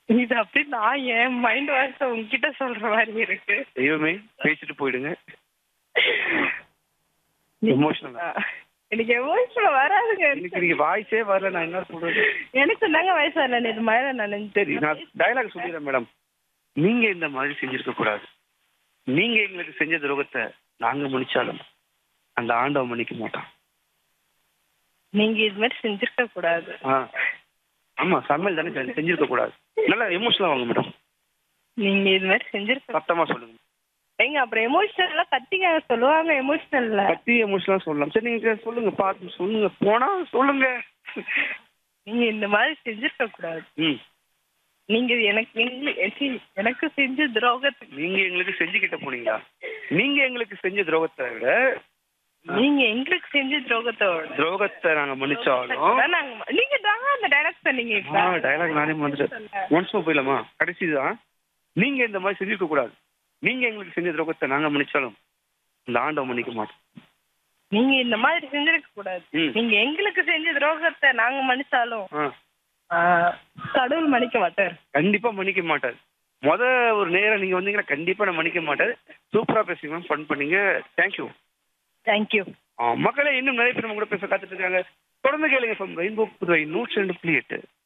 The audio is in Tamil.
இது அப்படி நான் என் மைண்ட் வாய்ஸ் உங்ககிட்ட சொல்ற மாதிரி இருக்கு தெய்வமே பேசிட்டு போயிடுங்க எமோஷனல் எனக்கு எமோஷனல் வராதுங்க எனக்கு நீங்க வாய்ஸே வரல நான் என்ன சொல்றது எனக்கு தாங்க வயசு வரல இது மழை நனைஞ்சு சரி நான் டயலாக் சொல்லிடுறேன் மேடம் நீங்க இந்த மாதிரி செஞ்சிருக்க கூடாது நீங்க எங்களுக்கு செஞ்ச துரோகத்தை நாங்க மன்னிச்சாலும் அந்த ஆண்டவன் மன்னிக்க மாட்டான் நீங்க இது மாதிரி செஞ்சிருக்க கூடாது ஆ ஆமா சமையல் தானே செஞ்சு- செஞ்சிருக்க கூடாது நல்லா எமோஷனலா வாங்க மேடம் நீங்க இது மாதிரி செஞ்சிருக்க சத்தமா சொல்லுங்க ஏங்க அப்புறம் எமோஷனலா கத்திங்க சொல்லுவாங்க எமோஷனல்ல பத்தி எமோஷனலா சொல்லலாம் சரி நீங்க சொல்லுங்க பார்த்து சொல்லுங்க போனா சொல்லுங்க நீங்க இந்த மாதிரி செஞ்சிருக்க கூடாது ம் நீங்க எனக்கு எங்களுக்கு ச்சீ, எனக்கு செஞ்ச துரோகத்துக்கு நீங்க எங்களுக்கு செஞ்சுக்கிட்ட போனீங்களா நீங்க எங்களுக்கு செஞ்ச துரோகத்தை விட நீங்க எங்களுக்கு செஞ்ச துரோகத்தோட துரோகத்தை நாங்க மன்னிச்சாலும் நாங்க நீங்க தாங்க அந்த டைலாக் சொன்னீங்க இப்ப. டயலாக் நானே வந்துட்டேன் ஒன்ஸ் மோர் போயிடலாமா கடைசிதான் நீங்க இந்த மாதிரி செஞ்சிருக்க கூடாது நீங்க எங்களுக்கு செஞ்ச துரோகத்தை நாங்க மன்னிச்சாலும் இந்த ஆண்டவன் மன்னிக்க மாட்டோம் நீங்க இந்த மாதிரி செஞ்சிருக்க கூடாது ம். நீங்க எங்களுக்கு செஞ்ச துரோகத்தை நாங்க மன்னிச்சாலும் ஆ, ஆ, கடவுள் மன்னிக்க மாட்டார் கண்டிப்பா மன்னிக்க மாட்டார் முத ஒரு நேரம் நீங்க வந்தீங்கன்னா கண்டிப்பா நான் மன்னிக்க மாட்டார் சூப்பரா பேசுங்க மேம் ஃபன் பண்ணீங்க தேங்க்யூ தேங்க்யூ மக்களே இன்னும் நிறைய பேர் நம்ம கூட பேச காத்துட்டு இருக்காங்க தொடர்ந்து கேளுங்க ரெயின்போ புதுவை நூற்றி ரெண்டு புள்ளி எட்டு